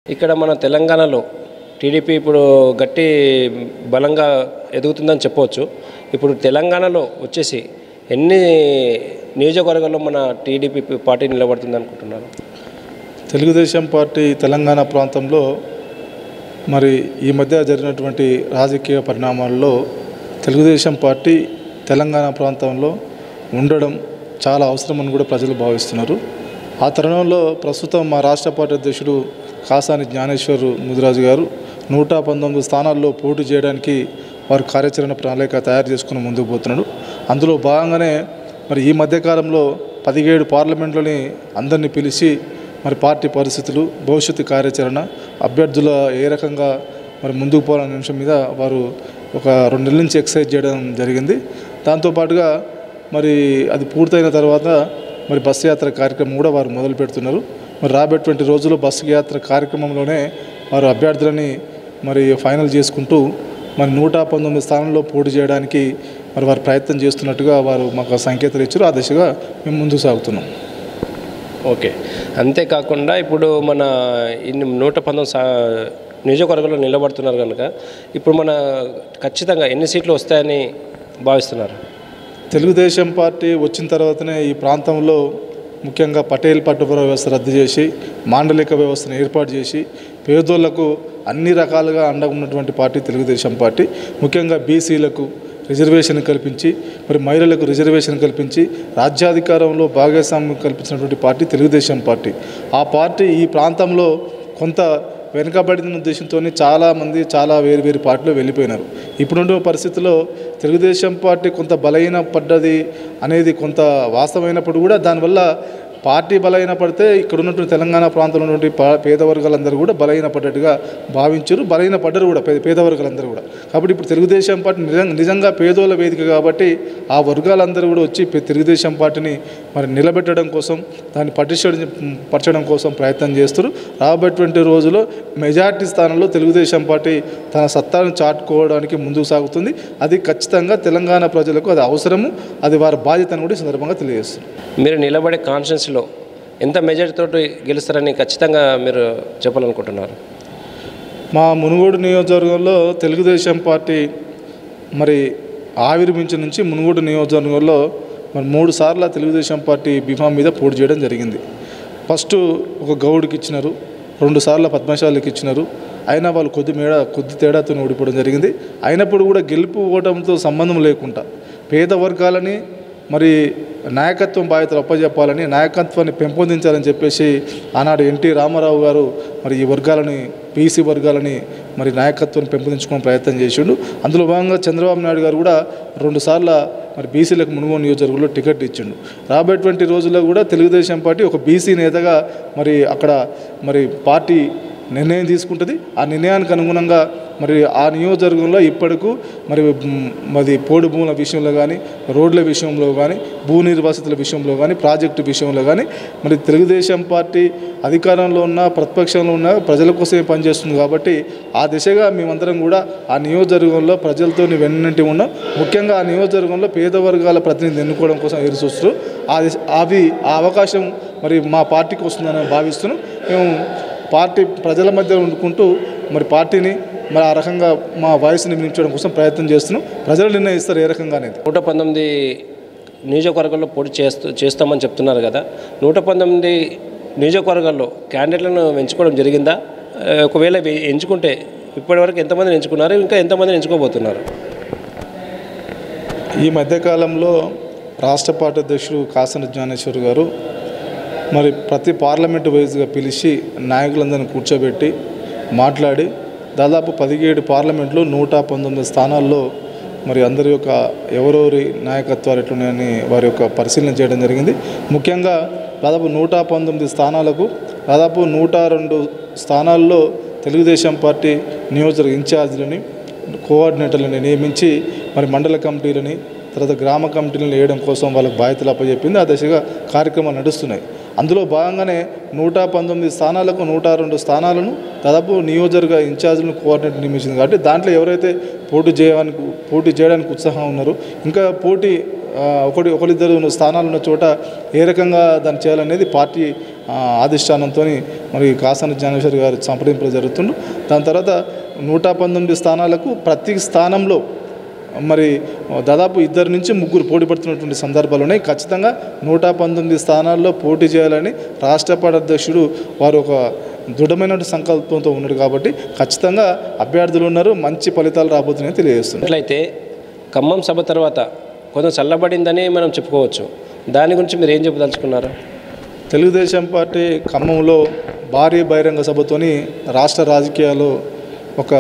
ఇక్కడ మన తెలంగాణలో టీడీపీ ఇప్పుడు గట్టి బలంగా ఎదుగుతుందని చెప్పవచ్చు ఇప్పుడు తెలంగాణలో వచ్చేసి ఎన్ని నియోజకవర్గాల్లో మన టీడీపీ పార్టీ నిలబడుతుంది అనుకుంటున్నారు తెలుగుదేశం పార్టీ తెలంగాణ ప్రాంతంలో మరి ఈ మధ్య జరిగినటువంటి రాజకీయ పరిణామాల్లో తెలుగుదేశం పార్టీ తెలంగాణ ప్రాంతంలో ఉండడం చాలా అవసరమని కూడా ప్రజలు భావిస్తున్నారు ఆ తరుణంలో ప్రస్తుతం మా రాష్ట్ర పార్టీ అధ్యక్షుడు కాసాని జ్ఞానేశ్వర్ ముదిరాజు గారు నూట పంతొమ్మిది స్థానాల్లో పోటీ చేయడానికి వారు కార్యాచరణ ప్రణాళిక తయారు చేసుకుని ముందుకు పోతున్నాడు అందులో భాగంగానే మరి ఈ మధ్యకాలంలో పదిహేడు పార్లమెంట్లోని అందరినీ పిలిచి మరి పార్టీ పరిస్థితులు భవిష్యత్తు కార్యాచరణ అభ్యర్థుల ఏ రకంగా మరి ముందుకు పోవాలనే అంశం మీద వారు ఒక రెండు నెలల నుంచి ఎక్సర్సైజ్ చేయడం జరిగింది దాంతోపాటుగా మరి అది పూర్తయిన తర్వాత మరి బస్సు యాత్ర కార్యక్రమం కూడా వారు మొదలు పెడుతున్నారు మరి రాబోయేటువంటి రోజుల్లో బస్సు యాత్ర కార్యక్రమంలోనే వారు అభ్యర్థులని మరి ఫైనల్ చేసుకుంటూ మరి నూట పంతొమ్మిది స్థానంలో పోటీ చేయడానికి మరి వారు ప్రయత్నం చేస్తున్నట్టుగా వారు మాకు సంకేతాలు ఇచ్చారు ఆ దిశగా మేము ముందుకు సాగుతున్నాం ఓకే అంతేకాకుండా ఇప్పుడు మన ఇన్ని నూట పంతొమ్మిది సా నియోజకవర్గంలో నిలబడుతున్నారు కనుక ఇప్పుడు మన ఖచ్చితంగా ఎన్ని సీట్లు వస్తాయని భావిస్తున్నారు తెలుగుదేశం పార్టీ వచ్చిన తర్వాతనే ఈ ప్రాంతంలో ముఖ్యంగా పటేల్ పట్టుపుర వ్యవస్థ రద్దు చేసి మాండలిక వ్యవస్థను ఏర్పాటు చేసి పేదోళ్లకు అన్ని రకాలుగా అండగా ఉన్నటువంటి పార్టీ తెలుగుదేశం పార్టీ ముఖ్యంగా బీసీలకు రిజర్వేషన్ కల్పించి మరి మహిళలకు రిజర్వేషన్ కల్పించి రాజ్యాధికారంలో భాగస్వామ్యం కల్పించినటువంటి పార్టీ తెలుగుదేశం పార్టీ ఆ పార్టీ ఈ ప్రాంతంలో కొంత వెనుకబడిన ఉద్దేశంతో చాలామంది చాలా వేరు వేరు పార్టీలో వెళ్ళిపోయినారు ఇప్పుడున్న పరిస్థితుల్లో తెలుగుదేశం పార్టీ కొంత బలహీన పడ్డది అనేది కొంత వాస్తవమైనప్పుడు కూడా దానివల్ల పార్టీ బలహీన పడితే ఇక్కడ ఉన్నటువంటి తెలంగాణ ప్రాంతంలో ఉన్నటువంటి పా- పేద వర్గాలందరూ కూడా బలహీన పడ్డట్టుగా భావించారు బలహీన పడ్డరు కూడా పే- పేద వర్గాలందరూ కూడా కాబట్టి ఇప్పుడు తెలుగుదేశం పార్టీ నిజంగా నిజంగా పేదోళ్ళ వేదిక కాబట్టి ఆ వర్గాలందరూ కూడా వచ్చి పె- తెలుగుదేశం పార్టీని మరి నిలబెట్టడం కోసం దాన్ని పటిష్ట పరచడం కోసం ప్రయత్నం చేస్తారు రాబోయేటువంటి రోజుల్లో మెజార్టీ స్థానంలో తెలుగుదేశం పార్టీ తన సత్తాను చాటుకోవడానికి ముందుకు సాగుతుంది అది ఖచ్చితంగా తెలంగాణ ప్రజలకు అది అవసరము అది వారి బాధ్యతను కూడా ఈ సందర్భంగా తెలియజేస్తుంది మీరు నిలబడే కాన్స్టిట్యున్సీలో ఎంత మెజారిటీతో గెలుస్తారని ఖచ్చితంగా మీరు చెప్పాలనుకుంటున్నారు మా మునుగోడు నియోజకవర్గంలో తెలుగుదేశం పార్టీ మరి ఆవిర్భించి నుంచి మునుగోడు నియోజకవర్గంలో మరి మూడు సార్లు తెలుగుదేశం పార్టీ బీమా మీద పోటీ చేయడం జరిగింది ఫస్ట్ ఒక గౌడ్కి ఇచ్చినారు రెండు సార్లు పద్మశాలికి ఇచ్చినారు అయినా వాళ్ళు కొద్ది మేడ కొద్ది తేడాతో ఓడిపోవడం జరిగింది అయినప్పుడు కూడా గెలుపు ఓటంతో సంబంధం లేకుండా పేద వర్గాలని మరి నాయకత్వం బాధ్యతలు అప్పచెప్పాలని నాయకత్వాన్ని పెంపొందించాలని చెప్పేసి ఆనాడు ఎన్టీ రామారావు గారు మరి ఈ వర్గాలని బీసీ వర్గాలని మరి నాయకత్వాన్ని పెంపొందించుకునే ప్రయత్నం చేసిండు అందులో భాగంగా చంద్రబాబు నాయుడు గారు కూడా రెండుసార్లు మరి బీసీలకు మునుగోడు నియోజకవర్గంలో టికెట్ ఇచ్చిండు రాబోయేటువంటి రోజుల్లో కూడా తెలుగుదేశం పార్టీ ఒక బీసీ నేతగా మరి అక్కడ మరి పార్టీ నిర్ణయం తీసుకుంటుంది ఆ నిర్ణయానికి అనుగుణంగా మరి ఆ నియోజకవర్గంలో ఇప్పటికు మరి మ్, మరి పోడు భూముల విషయంలో కానీ రోడ్ల విషయంలో కానీ భూ నిర్వాసితుల విషయంలో కానీ ప్రాజెక్టు విషయంలో కానీ మరి తెలుగుదేశం పార్టీ అధికారంలో ఉన్న ప్రతిపక్షంలో ఉన్న ప్రజల కోసమే పనిచేస్తుంది కాబట్టి ఆ దిశగా మేమందరం కూడా ఆ నియోజకవర్గంలో ప్రజలతో వెన్నంటి ఉన్నాం ముఖ్యంగా ఆ నియోజకవర్గంలో పేద వర్గాల ప్రతినిధి ఎన్నుకోవడం కోసం ఎదురు చూస్తూ ఆ దిశ- అవి ఆ అవకాశం మరి మా పార్టీకి వస్తుందని భావిస్తున్నాం మేము పార్టీ ప్రజల మధ్య ఉండుకుంటూ మరి పార్టీని మరి ఆ రకంగా మా వాయిస్ని వినిపించడం కోసం ప్రయత్నం చేస్తున్నాం ప్రజలు నిర్ణయిస్తారు ఏ రకంగా అనేది నూట పంతొమ్మిది నియోజకవర్గాల్లో పోటీ చేస్తూ చేస్తామని చెప్తున్నారు కదా నూట పంతొమ్మిది నియోజకవర్గాల్లో క్యాండిడేట్లను ఎంచుకోవడం జరిగిందా ఆ, ఒకవేళ వే- ఎంచుకుంటే ఇప్పటివరకు ఎంతమందిని ఎంచుకున్నారు ఇంకా ఎంతమందిని ఎంచుకోబోతున్నారు ఈ మధ్యకాలంలో రాష్ట్ర పార్టీ అధ్యక్షుడు కాసన జ్ఞానేశ్వర్ గారు మరి ప్రతి పార్లమెంటు వైజ్గా పిలిచి నాయకులందరిని కూర్చోబెట్టి మాట్లాడి దాదాపు పదిహేడు పార్లమెంట్లో నూట పంతొమ్మిది స్థానాల్లో మరి అందరి యొక్క ఎవరెవరి నాయకత్వాలు ఎట్లున్నాయని వారి యొక్క పరిశీలన చేయడం జరిగింది ముఖ్యంగా దాదాపు నూట పంతొమ్మిది స్థానాలకు దాదాపు నూట రెండు స్థానాల్లో తెలుగుదేశం పార్టీ నియోజకవర్గ ఇన్ఛార్జీలని కోఆర్డినేటర్లను నియమించి మరి మండల కమిటీలని తర్వాత గ్రామ కమిటీలను వేయడం కోసం వాళ్ళకి బాధ్యతలు అప్పచెప్పింది ఆ దశగా కార్యక్రమాలు నడుస్తున్నాయి అందులో భాగంగానే నూట పంతొమ్మిది స్థానాలకు నూట రెండు స్థానాలను దాదాపు నియోజకవర్గ ఇన్ఛార్జీలను కోఆర్డినేటర్ నియమించింది కాబట్టి దాంట్లో ఎవరైతే పోటీ చేయడానికి పోటీ చేయడానికి ఉత్సాహం ఉన్నారో ఇంకా పోటీ ఆ, ఒకటి ఒకరిద్దరు స్థానాలు ఉన్న చోట ఏ రకంగా దాన్ని చేయాలనేది పార్టీ ఆ, అధిష్టానంతో మరి కాసాని జ్ఞానేశ్వరి గారు సంప్రదింపులు జరుగుతుండు దాని తర్వాత నూట పంతొమ్మిది స్థానాలకు ప్రతి స్థానంలో మరి దాదాపు ఇద్దరు నుంచి ముగ్గురు పోటీ పడుతున్నటువంటి సందర్భాలు ఉన్నాయి ఖచ్చితంగా నూట పంతొమ్మిది స్థానాల్లో పోటీ చేయాలని రాష్ట్ర పార్టీ అధ్యక్షుడు వారు ఒక దృఢమైన సంకల్పంతో ఉన్నాడు కాబట్టి ఖచ్చితంగా అభ్యర్థులు ఉన్నారు మంచి ఫలితాలు రాబోతున్నాయని తెలియజేస్తున్నారు అట్లయితే ఖమ్మం సభ తర్వాత కొంచెం చల్లబడిందని మనం చెప్పుకోవచ్చు దాని గురించి మీరు ఏం చెప్పదలుచుకున్నారు తెలుగుదేశం పార్టీ ఖమ్మంలో భారీ బహిరంగ సభతోని రాష్ట్ర రాజకీయాల్లో ఒక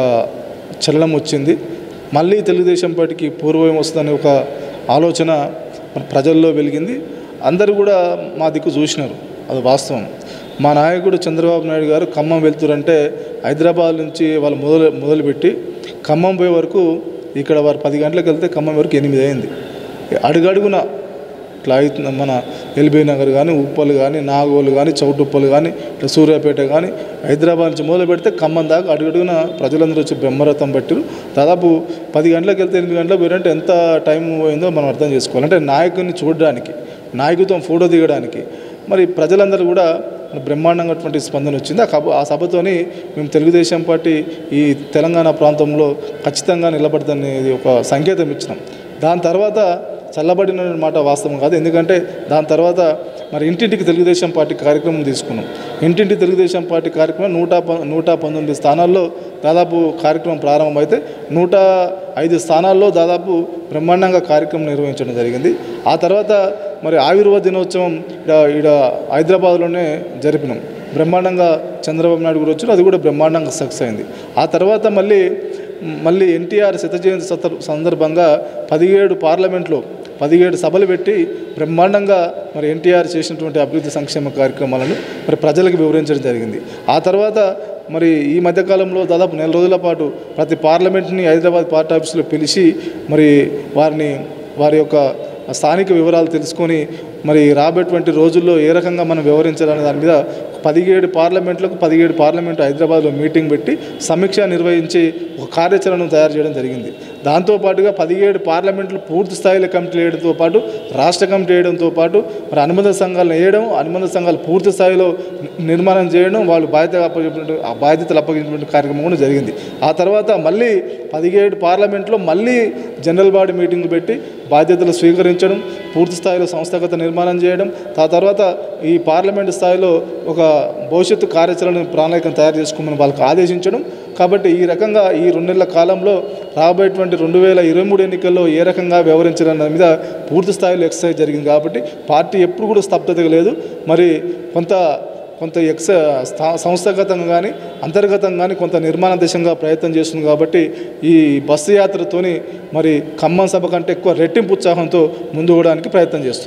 చలనం వచ్చింది మళ్ళీ తెలుగుదేశం పార్టీకి పూర్వం వస్తుందనే ఒక ఆలోచన మన ప్రజల్లో వెలిగింది అందరూ కూడా మా దిక్కు చూసినారు అది వాస్తవం మా నాయకుడు చంద్రబాబు నాయుడు గారు ఖమ్మం వెళ్తురంటే హైదరాబాద్ నుంచి వాళ్ళు మొదలు మొదలుపెట్టి ఖమ్మం పోయే వరకు ఇక్కడ వారు పది గంటలకు వెళ్తే ఖమ్మం వరకు ఎనిమిది అయింది అడుగడుగున ఇట్లా అవుతుంది మన ఎల్బీ నగర్ కానీ ఉప్పలు కానీ నాగోలు కానీ చౌటుప్పలు కానీ ఇట్లా సూర్యాపేట కానీ హైదరాబాద్ నుంచి మొదలు పెడితే ఖమ్మం దాకా అడుగడుగున ప్రజలందరూ వచ్చి బ్రహ్మరథం పట్టారు దాదాపు పది గంటలకు వెళ్తే ఎనిమిది గంటలకు పోయారంటే ఎంత టైం పోయిందో మనం అర్థం చేసుకోవాలి అంటే నాయకుడిని చూడడానికి నాయకుత్వం ఫోటో దిగడానికి మరి ప్రజలందరూ కూడా బ్రహ్మాండంగాటువంటి స్పందన వచ్చింది ఆ కబ ఆ సభతోని మేము తెలుగుదేశం పార్టీ ఈ తెలంగాణ ప్రాంతంలో ఖచ్చితంగా నిలబడదనేది ఒక సంకేతం ఇచ్చినాం దాని తర్వాత చల్లబడిన మాట వాస్తవం కాదు ఎందుకంటే దాని తర్వాత మరి ఇంటింటికి తెలుగుదేశం పార్టీ కార్యక్రమం తీసుకున్నాం ఇంటింటి తెలుగుదేశం పార్టీ కార్యక్రమం నూట ప- నూట పంతొమ్మిది స్థానాల్లో దాదాపు కార్యక్రమం ప్రారంభమైతే నూట ఐదు స్థానాల్లో దాదాపు బ్రహ్మాండంగా కార్యక్రమం నిర్వహించడం జరిగింది ఆ తర్వాత మరి ఆవిర్భావ దినోత్సవం ఇక్కడ ఈడ హైదరాబాద్లోనే జరిపినాం బ్రహ్మాండంగా చంద్రబాబు నాయుడు కూడా వచ్చారు అది కూడా బ్రహ్మాండంగా సక్సెస్ అయింది ఆ తర్వాత మళ్ళీ మళ్ళీ ఎన్టీఆర్ శత జయంతి సత- సందర్భంగా పదిహేడు పార్లమెంట్లో పదిహేడు సభలు పెట్టి బ్రహ్మాండంగా మరి ఎన్టీఆర్ చేసినటువంటి అభివృద్ధి సంక్షేమ కార్యక్రమాలను మరి ప్రజలకు వివరించడం జరిగింది ఆ తర్వాత మరి ఈ మధ్యకాలంలో దాదాపు నెల రోజుల పాటు ప్రతి పార్లమెంట్ని హైదరాబాద్ పార్టీ ఆఫీసులో పిలిచి మరి వారిని వారి యొక్క స్థానిక వివరాలు తెలుసుకొని మరి రాబోయేటువంటి రోజుల్లో ఏ రకంగా మనం వివరించాలనే దాని మీద పదిహేడు పార్లమెంట్లకు పదిహేడు పార్లమెంట్ హైదరాబాద్లో మీటింగ్ పెట్టి సమీక్ష నిర్వహించి ఒక కార్యాచరణను తయారు చేయడం జరిగింది దాంతోపాటుగా పదిహేడు పార్లమెంట్లు పూర్తి స్థాయిలో కమిటీ వేయడంతో పాటు రాష్ట్ర కమిటీ వేయడంతో పాటు మరి అనుబంధ సంఘాలను వేయడం అనుబంధ సంఘాలు పూర్తి స్థాయిలో ని- నిర్మాణం చేయడం వాళ్ళు బాధ్యత అప్పగించినటువంటి ఆ బాధ్యతలు అప్పగించినటువంటి కార్యక్రమం కూడా జరిగింది ఆ తర్వాత మళ్ళీ పదిహేడు పార్లమెంట్లో మళ్ళీ జనరల్ బాడీ మీటింగ్లు పెట్టి బాధ్యతలు స్వీకరించడం పూర్తి స్థాయిలో సంస్థాగత నిర్మాణం చేయడం ఆ తర్వాత ఈ పార్లమెంటు స్థాయిలో ఒక భవిష్యత్తు కార్యాచరణ ప్రణాళికను తయారు చేసుకోమని వాళ్ళకి ఆదేశించడం కాబట్టి ఈ రకంగా ఈ రెండు నెలల కాలంలో రాబోయేటువంటి రెండు వేల ఇరవై మూడు ఎన్నికల్లో ఏ రకంగా వ్యవహరించడం దాని మీద పూర్తి స్థాయిలో ఎక్సర్సైజ్ జరిగింది కాబట్టి పార్టీ ఎప్పుడు కూడా స్తబ్దతగా లేదు మరి కొంత కొంత ఎక్స స్థా- సంస్థాగతంగా కానీ అంతర్గతంగా కానీ కొంత నిర్మాణ దిశగా ప్రయత్నం చేస్తుంది కాబట్టి ఈ బస్సు యాత్రతోని మరి ఖమ్మం సభ కంటే ఎక్కువ రెట్టింపు ఉత్సాహంతో ముందు పోవడానికి ప్రయత్నం చేస్తుంది